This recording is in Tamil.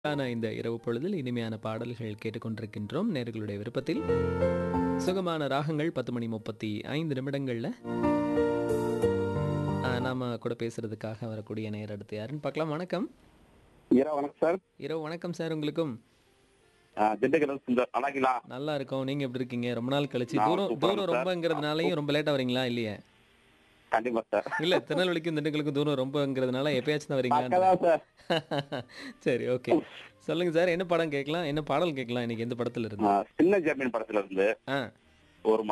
ஆன இந்த இரவு பொழுதில் இனிமையான பாடல்கள் கேட்டுக்கொண்டிருக்கின்றோம் நேர்களுடைய விருப்பத்தில் சுகமான ராகங்கள் பத்து மணி முப்பத்தி ஐந்து நிமிடங்கள்ல ஆ, நாம கூட பேசுறதுக்காக வரக்கூடிய நேர் அடுத்து யாருன்னு பார்க்கலாம் வணக்கம் இரவு வணக்கம் சார் இரவு வணக்கம் சார் உங்களுக்கும் ஆ, திண்டுக்கல் சுந்தர் அழகிலா நல்லா இருக்கோம் நீங்க எப்படி இருக்கீங்க ரொம்ப நாள் கழிச்சு நான் தூரம் சூப்பரா தூரம் இருக்கேன் சார். ரொம்பங்கிறதுனாலயும் ரொம்ப லேட்டா வரீங்களா இல்லையே கண்டிப்பா சார் இல்ல திருநெல்வேலிக்கும் திண்டுக்கலுக்கும் தூரம் ரொம்பங்கிறதுனால எப்பயாச்சும் தான் வரீங்களா பக்கதான் சார் சரி ஓகே சொல்லுங்க சார் என்ன படம் கேட்கலாம் என்ன பாடல் கேட்கலாம் இன்னைக்கு எந்த படத்துல இருந்து ஆ, சின்ன ஜமீன் படத்துல இருந்து ஆ ஒரு